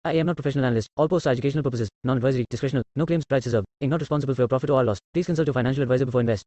I am not professional analyst. All posts are educational purposes, non-advisory, discretional, no claims, price reserved. Inc. not responsible for your profit or loss. Please consult your financial advisor before invest.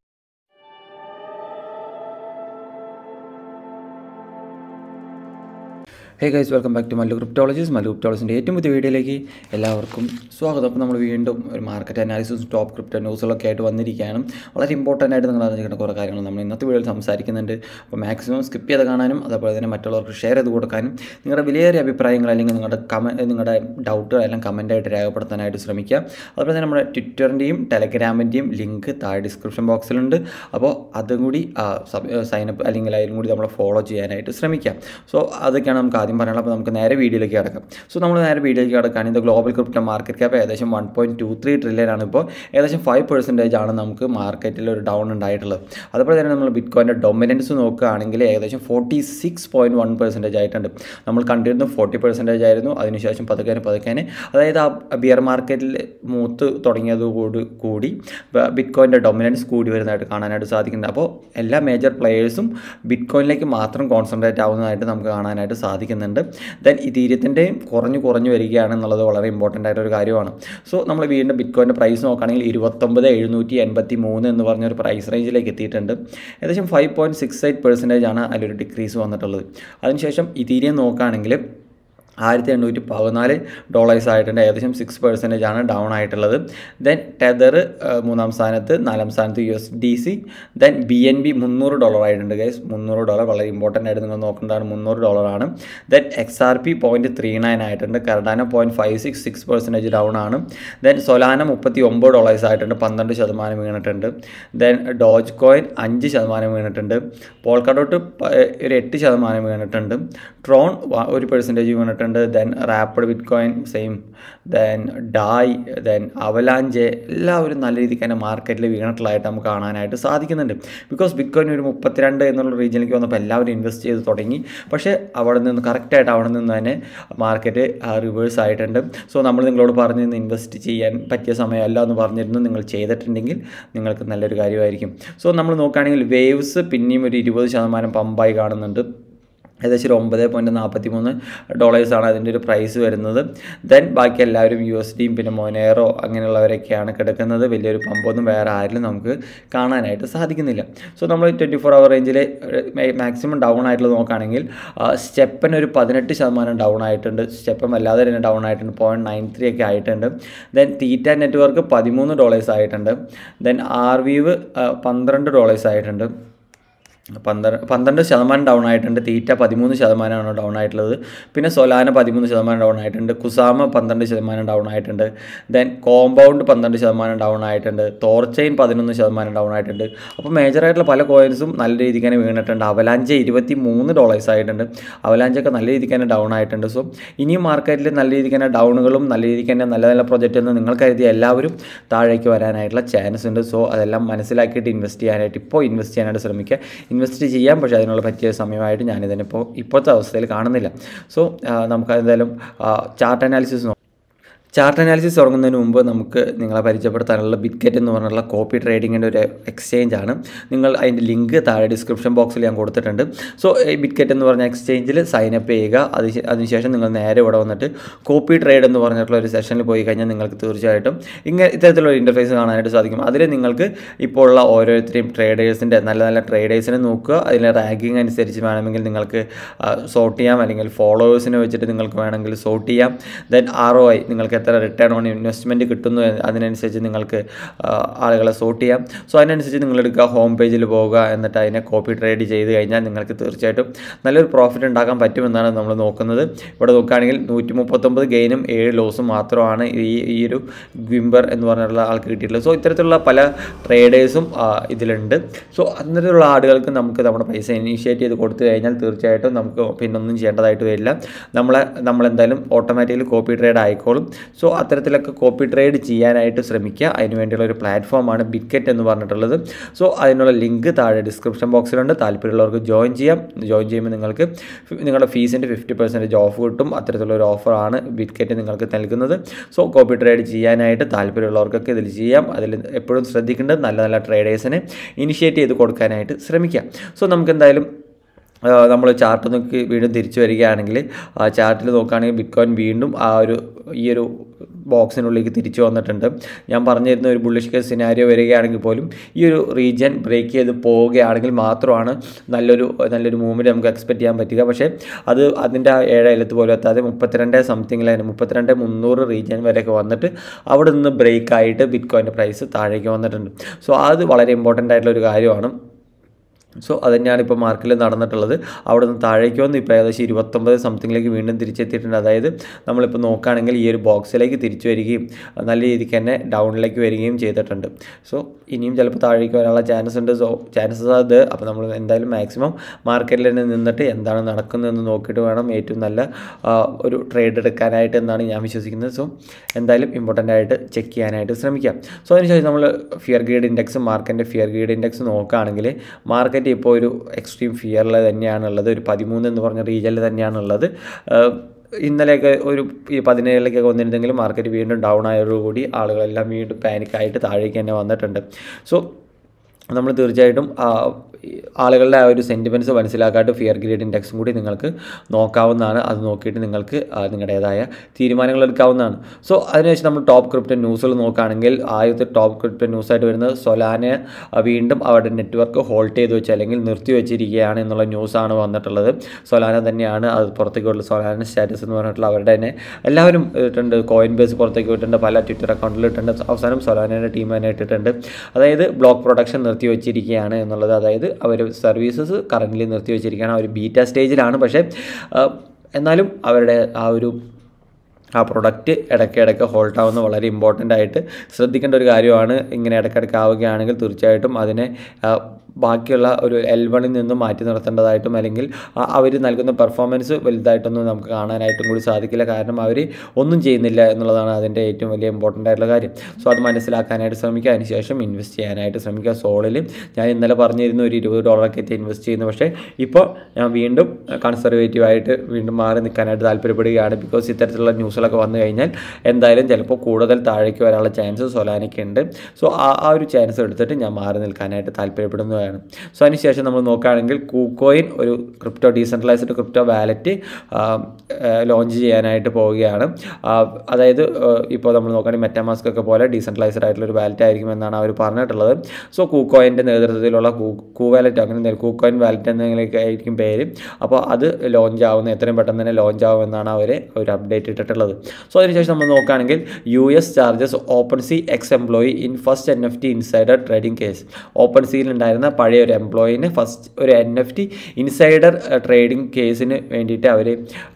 Hey guys welcome back to Mallu cryptologies Mallu ക്രിപ്റ്റോളജിൻ്റെ ഏറ്റവും പുതിയ വീഡിയോയിലേക്ക് എല്ലാവർക്കും സ്വാഗതം അപ്പോൾ നമ്മൾ വീണ്ടും ഒരു മാർക്കറ്റ് അനാലിസിസ് ടോപ്പ് ക്രിപ്റ്റോ ന്യൂസുകളൊക്കെ ആയിട്ട് വന്നിരിക്കുകയാണ് വളരെ ഇമ്പോർട്ടൻ്റ് ആയിട്ട് നിങ്ങൾ അറിഞ്ഞിരിക്കുന്ന കുറേ കാര്യങ്ങൾ നമ്മൾ ഇന്നത്തെ വീഡിയോയിൽ സംസാരിക്കുന്നുണ്ട് അപ്പോൾ മാക്സിമം സ്കിപ്പ് ചെയ്ത് കാണാനും അതേപോലെ തന്നെ മറ്റുള്ളവർക്ക് ഷെയർ ചെയ്ത് കൊടുക്കാനും നിങ്ങളുടെ വിലയേറിയ അഭിപ്രായങ്ങൾ അല്ലെങ്കിൽ നിങ്ങളുടെ കമ നിങ്ങളുടെ ഡൗട്ടുകളെല്ലാം കമൻറ്റായിട്ട് രേഖപ്പെടുത്താനായിട്ട് ശ്രമിക്കുക അതുപോലെ തന്നെ നമ്മുടെ ട്വിറ്ററിൻ്റെയും ടെലഗ്രാമിൻ്റെയും ലിങ്ക് താഴെ ഡിസ്ക്രിപ്ഷൻ ബോക്സിലുണ്ട് അപ്പോൾ അതും കൂടി സൈനപ്പ് അല്ലെങ്കിൽ അതിലും കൂടി നമ്മൾ ഫോളോ ചെയ്യാനായിട്ട് ശ്രമിക്കാം സോ അതൊക്കെയാണ് നമുക്ക് ആദ്യം പറയാനുള്ളത് അപ്പോൾ നമുക്ക് നേരെ വീഡിയോയിലേക്ക് കിടക്കാം സോ നമ്മൾ നേരെ വീഡിയോയിലേക്ക് കിടക്കാൻ ഇത് ഗ്ലോബൽ ക്രിപ്റ്റോ മാർക്കറ്റ് ക്യാപ്പ് ഏകദേശം one point two three trillion ആണ് ഇപ്പോൾ ഏകദേശം ഫൈവ് പെർസെൻറ്റേജ് ആണ് നമുക്ക് മാർക്കറ്റിൽ ഒരു ഡൗൺ ഉണ്ടായിട്ടുള്ളത് അതുപോലെ തന്നെ നമ്മൾ ബിറ്റ് കോയിൻ്റെ ഡൊമിനൻസ് നോക്കുകയാണെങ്കിൽ ഏകദേശം forty six point one percentage ആയിട്ടുണ്ട് നമ്മൾ കണ്ടിരുന്നു ഫോർട്ടി പെർസെൻറ്റേജ് ആയിരുന്നു അതിനുശേഷം പതുക്കെ പതുക്കെ അതായത് ആ ബിയർ മാർക്കറ്റിൽ മൂത്ത് തുടങ്ങിയതോട് കൂടി ബിറ്റ് കോയിൻ്റെ ഡൊമിനൻസ് കൂടി വരുന്നതായിട്ട് കാണാനായിട്ട് സാധിക്കുന്നുണ്ട് അപ്പോൾ എല്ലാ മേജർ പ്ലെയേഴ്സും ബിറ്റ് കോയിനിലേക്ക് മാത്രം കോൺസെൻട്രേറ്റ് ആവുന്നതായിട്ട് നമുക്ക് കാണാനായിട്ട് സാധിക്കുന്നുണ്ട് ദെൻ ഇതീര്യത്തിൻ്റെയും കുറഞ്ഞു കുറഞ്ഞു വരികയാണ് എന്നുള്ളത് വളരെ ഇമ്പോർട്ടൻ്റ് ആയിട്ടൊരു കാര്യമാണ് സോ നമ്മൾ വീണ്ടും ബിറ്റ് കോയിൻ്റെ പ്രൈസ് നോക്കുകയാണെങ്കിൽ ഇരുപത്തൊമ്പത് എഴുന്നൂറ്റി എൺപത്തി മൂന്ന് എന്ന് പറഞ്ഞൊരു പ്രൈസ് റേഞ്ചിലേക്ക് എത്തിയിട്ടുണ്ട് ഏകദേശം five point six eight percentage ആണ് അതിലൊരു ഡിക്രീസ് വന്നിട്ടുള്ളത് അതിനുശേഷം ഇതീരിയം നോക്കുകയാണെങ്കിൽ ആയിരത്തി എണ്ണൂറ്റി പതിനാല് ഡോളേഴ്സ് ആയിട്ടുണ്ട് ഏകദേശം സിക്സ് പെർസെൻറ്റേജ് ആണ് ഡൗൺ ആയിട്ടുള്ളത് ദെൻ ടെതർ മൂന്നാം സ്ഥാനത്ത് നാലാം സ്ഥാനത്ത് U S D C then B N B മുന്നൂറ് ഡോളർ ആയിട്ടുണ്ട് ഗൈസ് മുന്നൂറ് ഡോളർ വളരെ ഇമ്പോർട്ടൻ്റ് ആയിട്ട് നിങ്ങൾ നോക്കേണ്ടതാണ് മുന്നൂറ് ഡോളറാണ് then X R P point three nine ആയിട്ടുണ്ട് Cardano point five six six percentage down ആണ് ദെൻ സൊലാന മുപ്പത്തി ഒമ്പത് ഡോളേഴ്സ് ആയിട്ടുണ്ട് പന്ത്രണ്ട് ശതമാനം വീണിട്ടുണ്ട് ദെൻ ഡോജ് കോയിൻ അഞ്ച് ശതമാനം വീണിട്ടുണ്ട് പോൾക്കഡോട്ട് ഒരു എട്ട് ശതമാനം വീണിട്ടുണ്ട് ട്രോൺ ഒരു പെർസെൻറ്റേജ് വീണിട്ടുണ്ട് ഉണ്ട് then rapid bitcoin same then Dai then Avalanche എല്ലാവരും നല്ല രീതിക്ക് തന്നെ മാർക്കറ്റിൽ വീണിട്ടുള്ളതായിട്ട് നമുക്ക് കാണാനായിട്ട് സാധിക്കുന്നുണ്ട് ബിക്കോസ് ബിറ്റ് കോയിൻ ഒരു മുപ്പത്തിരണ്ട് എന്നുള്ള റീജിയനിലേക്ക് വന്നപ്പോൾ എല്ലാവരും ഇൻവെസ്റ്റ് ചെയ്ത് തുടങ്ങി പക്ഷേ അവിടെ നിന്ന് കറക്റ്റായിട്ട് അവിടെ നിന്ന് തന്നെ മാർക്കറ്റ് റിവേഴ്സ് ആയിട്ടുണ്ട് സോ നമ്മൾ നിങ്ങളോട് പറഞ്ഞ് ഇൻവെസ്റ്റ് ചെയ്യാൻ പറ്റിയ സമയമല്ല എന്ന് പറഞ്ഞിരുന്നു നിങ്ങൾ ചെയ്തിട്ടുണ്ടെങ്കിൽ നിങ്ങൾക്ക് നല്ലൊരു കാര്യമായിരിക്കും സോ നമ്മൾ നോക്കുകയാണെങ്കിൽ വേവ്സ് പിന്നെയും ഒരു ഇരുപത് ശതമാനം പമ്പായി കാണുന്നുണ്ട് ഏകദേശം ഒരു ഒമ്പത് പോയിൻറ്റ് നാൽപ്പത്തി മൂന്ന് ഡോളേഴ്സാണ് അതിൻ്റെ ഒരു പ്രൈസ് വരുന്നത് ദെൻ ബാക്കി എല്ലാവരും യു എസ് ഡിയും പിന്നെ മൊനേറോ അങ്ങനെയുള്ളവരൊക്കെയാണ് കിടക്കുന്നത് വലിയൊരു പമ്പൊന്നും വേറെ ആരിലും നമുക്ക് കാണാനായിട്ട് സാധിക്കുന്നില്ല സോ നമ്മൾ ട്വൻറ്റി ഫോർ അവർ റേഞ്ചിൽ മാക്സിമം ഡൗൺ ആയിട്ടുള്ളത് നോക്കുകയാണെങ്കിൽ സ്റ്റെപ്പൻ ഒരു പതിനെട്ട് ശതമാനം ഡൗൺ ആയിട്ടുണ്ട് സ്റ്റെപ്പൻ വല്ലാതെ തന്നെ ഡൗൺ ആയിട്ടുണ്ട് പോയിൻറ്റ് നയൻ ത്രീ ഒക്കെ ആയിട്ടുണ്ട് ദെൻ തീറ്റ നെറ്റ്വർക്ക് പതിമൂന്ന് ഡോളേഴ്സ് ആയിട്ടുണ്ട് ദെൻ ആർ വീവ് പന്ത്രണ്ട് ഡോളേഴ്സ് ആയിട്ടുണ്ട് പന്ത്രണ്ട് പന്ത്രണ്ട് ശതമാനം ഡൗൺ ആയിട്ടുണ്ട് തീറ്റ പതിമൂന്ന് ശതമാനമാണ് ഡൗൺ ആയിട്ടുള്ളത് പിന്നെ സൊലാന പതിമൂന്ന് ശതമാനം ഡൗൺ ആയിട്ടുണ്ട് കുസാമ പന്ത്രണ്ട് ശതമാനം ഡൗൺ ആയിട്ടുണ്ട് ദെൻ കോമ്പൗണ്ട് പന്ത്രണ്ട് ശതമാനം ഡൗൺ ആയിട്ടുണ്ട് തോർച്ചൈൻ പതിനൊന്ന് ശതമാനം ഡൗൺ ആയിട്ടുണ്ട് അപ്പോൾ മേജറായിട്ടുള്ള പല കോയിൻസും നല്ല രീതിക്ക് തന്നെ വീണിട്ടുണ്ട് അവലാഞ്ച ഇരുപത്തി മൂന്ന് ഡോളേഴ്സ് ആയിട്ടുണ്ട് അവലാഞ്ചൊക്കെ നല്ല രീതിക്ക് തന്നെ ഡൗൺ ആയിട്ടുണ്ട് സോ ഇനിയും മാർക്കറ്റിൽ നല്ല രീതിക്ക് തന്നെ ഡൗണുകളും നല്ല രീതിക്ക് തന്നെ നല്ല നല്ല പ്രൊജക്റ്റ് എന്ന് നിങ്ങൾ കരുതിയ എല്ലാവരും താഴേക്ക് വരാനായിട്ടുള്ള ചാൻസ് ഉണ്ട് സോ അതെല്ലാം മനസ്സിലാക്കിയിട്ട് ഇൻവെസ്റ്റ് ചെയ്യാനായിട്ട് ഇപ്പോൾ ഇൻവെസ്റ്റ് ചെയ്യാനായിട്ട് ശ്രമിക്കുക ഇൻവെസ്റ്റ് ചെയ്യാം പക്ഷേ അതിനുള്ള പറ്റിയ സമയമായിട്ട് ഞാനിതിനിപ്പോൾ ഇപ്പോഴത്തെ അവസ്ഥയിൽ കാണുന്നില്ല സോ നമുക്ക് എന്തായാലും ചാർട്ട് അനാലിസിസ് ചാർട്ട് അനാലിസിസ് തുടങ്ങുന്നതിന് മുമ്പ് നമുക്ക് നിങ്ങളെ പരിചയപ്പെടുത്താനുള്ള ബിറ്റ്കെറ്റ് എന്ന് പറഞ്ഞുള്ള കോപ്പി ട്രേഡിങ്ങിൻ്റെ ഒരു എക്സ്ചേഞ്ച് ആണ് നിങ്ങൾ അതിൻ്റെ ലിങ്ക് താഴെ ഡിസ്ക്രിപ്ഷൻ ബോക്സിൽ ഞാൻ കൊടുത്തിട്ടുണ്ട് സോ ഈ ബിറ്റ്കെറ്റ് എന്ന് പറഞ്ഞ എക്സ്ചേഞ്ചിൽ സൈനപ്പ് ചെയ്യുക അത് അതിനുശേഷം നിങ്ങൾ നേരെ ഇവിടെ വന്നിട്ട് കോപ്പി ട്രേഡ് എന്ന് പറഞ്ഞിട്ടുള്ള ഒരു സെഷനിൽ പോയി കഴിഞ്ഞാൽ നിങ്ങൾക്ക് തീർച്ചയായിട്ടും ഇങ്ങനെ ഇത്തരത്തിലുള്ള ഇൻ്റർഫേസ് കാണാനായിട്ട് സാധിക്കും അതിൽ നിങ്ങൾക്ക് ഇപ്പോൾ ഉള്ള ഓരോരുത്തരെയും ട്രേഡേഴ്സിൻ്റെ നല്ല നല്ല ട്രേഡേഴ്സിനെ നോക്കുക അതിലെ റാങ്കിങ് അനുസരിച്ച് വേണമെങ്കിൽ നിങ്ങൾക്ക് സോർട്ട് ചെയ്യാം അല്ലെങ്കിൽ ഫോളോവേഴ്സിനെ വെച്ചിട്ട് നിങ്ങൾക്ക് വേണമെങ്കിൽ സോർട്ട് ചെയ്യാം ദെൻ ആർ ഒ ഐ നിങ്ങൾക്ക് എത്ര റിട്ടേൺ ഓൺ ഇൻവെസ്റ്റ്മെൻറ്റ് കിട്ടുന്നു അതിനനുസരിച്ച് നിങ്ങൾക്ക് ആളുകളെ സോർട്ട് ചെയ്യാം സോ അതിനനുസരിച്ച് നിങ്ങൾ എടുക്കുക ഹോം പേജിൽ പോവുക എന്നിട്ട് അതിനെ കോപ്പി ട്രേഡ് ചെയ്ത് കഴിഞ്ഞാൽ നിങ്ങൾക്ക് തീർച്ചയായിട്ടും നല്ലൊരു പ്രോഫിറ്റ് ഉണ്ടാക്കാൻ പറ്റുമെന്നാണ് നമ്മൾ നോക്കുന്നത് ഇവിടെ നോക്കുകയാണെങ്കിൽ നൂറ്റി മുപ്പത്തൊമ്പത് ഗെയിനും ഏഴ് ലോസും മാത്രമാണ് ഈ ഈ ഒരു ഗിംബർ എന്ന് പറഞ്ഞിട്ടുള്ള ആൾക്ക് കിട്ടിയിട്ടുള്ളത് സോ ഇത്തരത്തിലുള്ള പല ട്രേഡേഴ്സും ഇതിലുണ്ട് സോ അത്തരത്തിലുള്ള ആളുകൾക്ക് നമുക്ക് നമ്മുടെ പൈസ ഇനീഷ്യേറ്റ് ചെയ്ത് കൊടുത്തു കഴിഞ്ഞാൽ തീർച്ചയായിട്ടും നമുക്ക് പിന്നെ ഒന്നും ചെയ്യേണ്ടതായിട്ട് വരില്ല നമ്മളെ നമ്മളെന്തായാലും ഓട്ടോമാറ്റിക്കലി കോപ്പി ട്രേഡ് ആയിക്കോളും സോ അത്തരത്തിലൊക്കെ കോപ്പി ട്രേഡ് ചെയ്യാനായിട്ട് ശ്രമിക്കുക അതിന് വേണ്ടിയുള്ള ഒരു പ്ലാറ്റ്ഫോമാണ് ബിറ്റ്കെറ്റ് എന്ന് പറഞ്ഞിട്ടുള്ളത് സോ അതിനുള്ള ലിങ്ക് താഴെ ഡിസ്ക്രിപ്ഷൻ ബോക്സിലുണ്ട് താല്പര്യമുള്ളവർക്ക് ജോയിൻ ചെയ്യാം ജോയിൻ ചെയ്യുമ്പോൾ നിങ്ങൾക്ക് നിങ്ങളുടെ ഫീസിൻ്റെ ഫിഫ്റ്റി പെർസെൻറ്റേജ് ഓഫ് കിട്ടും അത്തരത്തിലുള്ള ഒരു ഓഫറാണ് ബിറ്റ്കെറ്റ് നിങ്ങൾക്ക് നൽകുന്നത് സോ കോപ്പി ട്രേഡ് ചെയ്യാനായിട്ട് താല്പര്യമുള്ളവർക്കൊക്കെ ഇതിൽ ചെയ്യാം അതിൽ എപ്പോഴും ശ്രദ്ധിക്കേണ്ടത് നല്ല നല്ല ട്രേഡേഴ്സിനെ ഇനിഷ്യേറ്റ് ചെയ്ത് കൊടുക്കാനായിട്ട് ശ്രമിക്കാം സോ നമുക്ക് എന്തായാലും നമ്മൾ ചാർട്ട് നോക്കി വീണ്ടും തിരിച്ചു വരികയാണെങ്കിൽ ആ ചാർട്ടിൽ നോക്കുകയാണെങ്കിൽ ബിറ്റ് കോയിൻ വീണ്ടും ആ ഒരു ഈ ഒരു ബോക്സിനുള്ളിലേക്ക് തിരിച്ചു വന്നിട്ടുണ്ട് ഞാൻ പറഞ്ഞിരുന്ന ഒരു ബുള്ളിഷ് കേസ് സിനാരിയോ വരികയാണെങ്കിൽ പോലും ഈ ഒരു റീജിയൻ ബ്രേക്ക് ചെയ്ത് പോവുകയാണെങ്കിൽ മാത്രമാണ് നല്ലൊരു നല്ലൊരു മൂവ്മെൻറ്റ് നമുക്ക് എക്സ്പെക്റ്റ് ചെയ്യാൻ പറ്റുക പക്ഷേ അത് അതിൻ്റെ ആ ഏഴ് അയലത്ത് പോലും എത്താതെ മുപ്പത്തിരണ്ട് സംതിങ്ങിലായിരുന്നു മുപ്പത്തിരണ്ട് മുന്നൂറ് റീജിയൻ വരെയൊക്കെ വന്നിട്ട് അവിടെ നിന്ന് ബ്രേക്ക് ആയിട്ട് ബിറ്റ് കോയിൻ്റെ പ്രൈസ് താഴേക്ക് വന്നിട്ടുണ്ട് സോ അത് വളരെ ഇമ്പോർട്ടൻ്റ് ആയിട്ടുള്ള ഒരു കാര്യമാണ് സോ അത് തന്നെയാണ് ഇപ്പോൾ മാർക്കിൽ നടന്നിട്ടുള്ളത് അവിടെ നിന്ന് താഴേക്ക് വന്ന് ഇപ്പോൾ ഏകദേശം ഇരുപത്തൊമ്പത് സംതിങ്ങിലേക്ക് വീണ്ടും തിരിച്ചെത്തിയിട്ടുണ്ട് അതായത് നമ്മളിപ്പോൾ നോക്കുകയാണെങ്കിൽ ഈ ഒരു ബോക്സിലേക്ക് തിരിച്ചു വരികയും നല്ല രീതിക്ക് തന്നെ ഡൗണിലേക്ക് വരികയും ചെയ്തിട്ടുണ്ട് സോ ഇനിയും ചിലപ്പോൾ താഴേക്ക് വരാനുള്ള ചാൻസ് ഉണ്ട് സോ ചാൻസസ് അത് അപ്പോൾ നമ്മൾ എന്തായാലും മാക്സിമം മാർക്കറ്റിൽ തന്നെ നിന്നിട്ട് എന്താണ് നടക്കുന്നതെന്ന് നോക്കിയിട്ട് വേണം ഏറ്റവും നല്ല ആ, ഒരു ട്രേഡ് എടുക്കാനായിട്ട് എന്നാണ് ഞാൻ വിശ്വസിക്കുന്നത് സോ എന്തായാലും ഇമ്പോർട്ടൻ്റ് ആയിട്ട് ചെക്ക് ചെയ്യാനായിട്ട് ശ്രമിക്കാം സോ അതിനുശേഷം നമ്മൾ ഫിയർ ഗ്രേഡ് ഇൻഡെക്സ് മാർക്കറ്റിൻ്റെ ഫിയർ ഗ്രേഡ് ഇൻഡെക്സ് നോക്കുകയാണെങ്കിൽ മാർക്കറ്റ് ഇപ്പോൾ ഒരു എക്സ്ട്രീം ഫിയറിൽ തന്നെയാണുള്ളത് ഒരു പതിമൂന്ന് എന്ന് പറഞ്ഞ റീജിയനിൽ തന്നെയാണുള്ളത് ആഹ് ഇന്നലെയൊക്കെ ഒരു ഈ പതിനേഴിലേക്കൊക്കെ വന്നിരുന്നെങ്കിലും മാർക്കറ്റ് വീണ്ടും ഡൗൺ ആയതോടുകൂടി ആളുകളെല്ലാം വീണ്ടും പാനിക്കായിട്ട് താഴേക്ക് തന്നെ വന്നിട്ടുണ്ട് സോ നമ്മൾ തീർച്ചയായിട്ടും ആ, ഈ ആളുകളുടെ ആ ഒരു സെൻറ്റിമെൻറ്റ്സ് മനസ്സിലാക്കാണ്ട് ഫിയർ ഗ്രേഡ് ഇൻഡെക്സും കൂടി നിങ്ങൾക്ക് നോക്കാവുന്നതാണ് അത് നോക്കിയിട്ട് നിങ്ങൾക്ക് ആ, നിങ്ങളുടേതായ തീരുമാനങ്ങൾ എടുക്കാവുന്നതാണ് സോ അതിനുശേഷം നമ്മൾ ടോപ്പ് ക്രിപ്റ്റോ ന്യൂസുകൾ നോക്കുകയാണെങ്കിൽ ആദ്യത്തെ ടോപ്പ് ക്രിപ്റ്റോ ന്യൂസായിട്ട് വരുന്നത് സൊലാനെ ആ, വീണ്ടും അവരുടെ നെറ്റ്വർക്ക് ഹോൾഡ് ചെയ്ത് വെച്ച് അല്ലെങ്കിൽ നിർത്തി വെച്ചിരിക്കുകയാണ് എന്നുള്ള ന്യൂസാണ് വന്നിട്ടുള്ളത് സൊലാന തന്നെയാണ് അത് പുറത്തേക്ക് വിട്ടുള്ള സൊലാന സ്റ്റാറ്റസ് എന്ന് പറഞ്ഞിട്ടുള്ള അവരുടെ തന്നെ എല്ലാവരും ഇട്ടിട്ടുണ്ട് കോയിൻ ബേസ് പുറത്തേക്ക് വിട്ടിട്ടുണ്ട് പല ട്വിറ്റർ അക്കൗണ്ടിൽ ഇട്ടിട്ടുണ്ട് അവസാനം സൊലാനയുടെ ടീം തന്നെ ഇട്ടിട്ടുണ്ട് അതായത് ബ്ലോക്ക് പ്രൊഡക്ഷൻ നിർത്തി വെച്ചിരിക്കുകയാണ് എന്നുള്ളത് അതായത് അവർ സർവീസസ് കറൻ്റ് നിർത്തി വെച്ചിരിക്കുകയാണ് അവർ ബീറ്റ സ്റ്റേജിലാണ് പക്ഷേ ആ, എന്നാലും അവരുടെ ആ ഒരു ആ പ്രൊഡക്റ്റ് ഇടയ്ക്ക് ഇടയ്ക്ക് ഹോൾട്ട് ആവുന്ന വളരെ ഇമ്പോർട്ടൻ്റ് ആയിട്ട് ശ്രദ്ധിക്കേണ്ട ഒരു കാര്യമാണ് ഇങ്ങനെ ഇടയ്ക്കിടയ്ക്ക് ആവുകയാണെങ്കിൽ തീർച്ചയായിട്ടും അതിനെ ആ, ബാക്കിയുള്ള ഒരു എൽ വണിൽ നിന്നും മാറ്റി നിർത്തേണ്ടതായിട്ടും അല്ലെങ്കിൽ അവർ നൽകുന്ന പെർഫോമൻസ് വലുതായിട്ടൊന്നും നമുക്ക് കാണാനായിട്ടും കൂടി സാധിക്കില്ല കാരണം അവർ ഒന്നും ചെയ്യുന്നില്ല എന്നുള്ളതാണ് അതിൻ്റെ ഏറ്റവും വലിയ ഇമ്പോർട്ടൻ്റ് ആയിട്ടുള്ള കാര്യം സോ അത് മനസ്സിലാക്കാനായിട്ട് ശ്രമിക്കുക അതിനുശേഷം ഇൻവെസ്റ്റ് ചെയ്യാനായിട്ട് ശ്രമിക്കുക സോളിൽ ഞാൻ ഇന്നലെ പറഞ്ഞിരുന്നു ഒരു ഇരുപത് ഡോളറൊക്കെ എത്തി ഇൻവെസ്റ്റ് ചെയ്യുന്നു പക്ഷേ ഇപ്പോൾ ഞാൻ വീണ്ടും കൺസർവേറ്റീവ് ആയിട്ട് വീണ്ടും മാറി നിൽക്കാനായിട്ട് താല്പര്യപ്പെടുകയാണ് ബിക്കോസ് ഇത്തരത്തിലുള്ള ന്യൂസുകളൊക്കെ വന്നു കഴിഞ്ഞാൽ എന്തായാലും ചിലപ്പോൾ കൂടുതൽ താഴേക്ക് വരാനുള്ള ചാൻസ് സൊലാനയ്ക്ക് ഉണ്ട് സോ ആ ആ ഒരു ചാൻസ് എടുത്തിട്ട് ഞാൻ മാറി നിൽക്കാനായിട്ട് താല്പര്യപ്പെടുന്നതാണ് സോ അതിനുശേഷം നമ്മൾ നോക്കുകയാണെങ്കിൽ കൂക്കോയിൻ ഒരു crypto decentralised crypto wallet launch ചെയ്യാനായിട്ട് പോവുകയാണ് ആ, അതായത് ഇപ്പോൾ നമ്മൾ നോക്കുകയാണെങ്കിൽ മെറ്റാമാസ്ക് ഒക്കെ പോലെ ഡീസെൻട്രലൈസ്ഡ് ആയിട്ടുള്ള ഒരു വാലറ്റ് ആയിരിക്കും എന്നാണ് അവർ പറഞ്ഞിട്ടുള്ളത് സോ കൂക്കോയിൻ്റെ നേതൃത്വത്തിലുള്ള കൂ കൂ വാലറ്റ് അങ്ങനെ കൂക്കോയിൻ വാലറ്റ് എന്നൊക്കെ ആയിരിക്കും പേര് അപ്പോൾ അത് ലോഞ്ച് ആവുന്ന എത്രയും പെട്ടെന്ന് തന്നെ ലോഞ്ച് ആവുമെന്നാണ് അവർ ഒരു അപ്ഡേറ്റ് ഇട്ടിട്ടുള്ളത് സോ അതിനുശേഷം നമ്മൾ നോക്കുകയാണെങ്കിൽ U S charges OpenSea ex employee in first N F T insider trading case OpenSea സിയിൽ ഉണ്ടായിരുന്ന പഴയ ഒരു എംപ്ലോയിന് ഫസ്റ്റ് ഒരു N F T insider trading കേസിന് വേണ്ടിയിട്ട് അവർ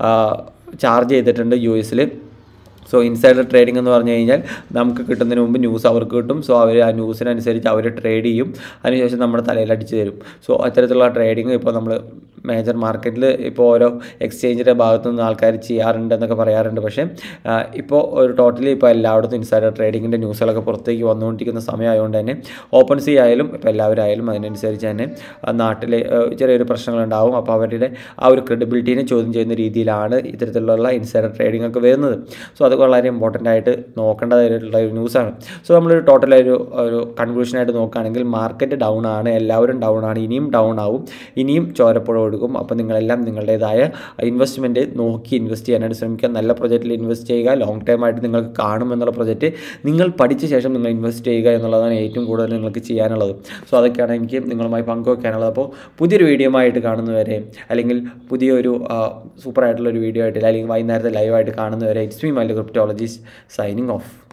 ചാർജ് ചെയ്തിട്ടുണ്ട് യു എസിൽ സോ ഇൻസൈഡർ ട്രേഡിംഗ് എന്ന് പറഞ്ഞു കഴിഞ്ഞാൽ നമുക്ക് കിട്ടുന്നതിന് മുമ്പ് ന്യൂസ് അവർക്ക് കിട്ടും സോ അവർ ആ ന്യൂസിനനുസരിച്ച് അവർ ട്രേഡ് ചെയ്യും അതിനുശേഷം നമ്മുടെ തലയിൽ അടിച്ച് തരും സോ അത്തരത്തിലുള്ള ട്രേഡിംഗ് ഇപ്പോൾ നമ്മൾ മേജർ മാർക്കറ്റിൽ ഇപ്പോൾ ഓരോ എക്സ്ചേഞ്ചിൻ്റെ ഭാഗത്തു നിന്ന് ആൾക്കാർ ചെയ്യാറുണ്ട് എന്നൊക്കെ പറയാറുണ്ട് പക്ഷേ ആ, ഇപ്പോൾ ഒരു ടോട്ടലി ഇപ്പോൾ എല്ലായിടത്തും ഇൻസൈഡർ ട്രേഡിങ്ങിൻ്റെ ന്യൂസുകളൊക്കെ പുറത്തേക്ക് വന്നുകൊണ്ടിരിക്കുന്ന സമയമായതുകൊണ്ട് തന്നെ ഓപ്പൺ സി ആയാലും ഇപ്പോൾ എല്ലാവരും ആയാലും അതിനനുസരിച്ച് തന്നെ ആ, നാട്ടിലെ ആ, ചെറിയൊരു പ്രശ്നങ്ങളുണ്ടാവും അപ്പോൾ അവരുടെ ആ ഒരു ക്രെഡിബിലിറ്റീനെ ചോദ്യം ചെയ്യുന്ന രീതിയിലാണ് ഇത്തരത്തിലുള്ള ഇൻസൈഡർ ട്രേഡിംഗ് ഒക്കെ വരുന്നത് സോ അത് വളരെ ഇമ്പോർട്ടൻ്റ് ആയിട്ട് നോക്കേണ്ടതായിട്ടുള്ള ഒരു ന്യൂസാണ് സോ നമ്മളൊരു ടോട്ടൽ ഒരു ഒരു കൺക്ലൂഷനായിട്ട് നോക്കുകയാണെങ്കിൽ മാർക്കറ്റ് ഡൗൺ ആണ് എല്ലാവരും ഡൗൺ ആണ് ഇനിയും ഡൗൺ ആവും ഇനിയും ചോരപ്പുഴ ഒഴുകും അപ്പോൾ നിങ്ങളെല്ലാം നിങ്ങളുടേതായ ഇൻവെസ്റ്റ്മെൻറ്റ് നോക്കി ഇൻവെസ്റ്റ് ചെയ്യാനായിട്ട് ശ്രമിക്കുക നല്ല പ്രൊജക്റ്റിൽ ഇൻവെസ്റ്റ് ചെയ്യുക ലോങ് ടൈം ആയിട്ട് നിങ്ങൾക്ക് കാണും എന്നുള്ള പ്രൊജക്റ്റ് നിങ്ങൾ പഠിച്ച ശേഷം നിങ്ങൾ ഇൻവെസ്റ്റ് ചെയ്യുക എന്നുള്ളതാണ് ഏറ്റവും കൂടുതൽ നിങ്ങൾക്ക് ചെയ്യാനുള്ളത് സോ അതൊക്കെയാണ് എനിക്ക് നിങ്ങളുമായി പങ്കുവയ്ക്കാനുള്ളത് അപ്പോൾ പുതിയൊരു വീഡിയോ ആയിട്ട് കാണുന്നവരെ അല്ലെങ്കിൽ പുതിയൊരു സൂപ്പർ ആയിട്ടുള്ള ഒരു വീഡിയോ ആയിട്ട് അല്ലെങ്കിൽ വൈകുന്നേരത്തെ ലൈവായിട്ട് കാണുന്നവരെ it's me my cryptologies signing of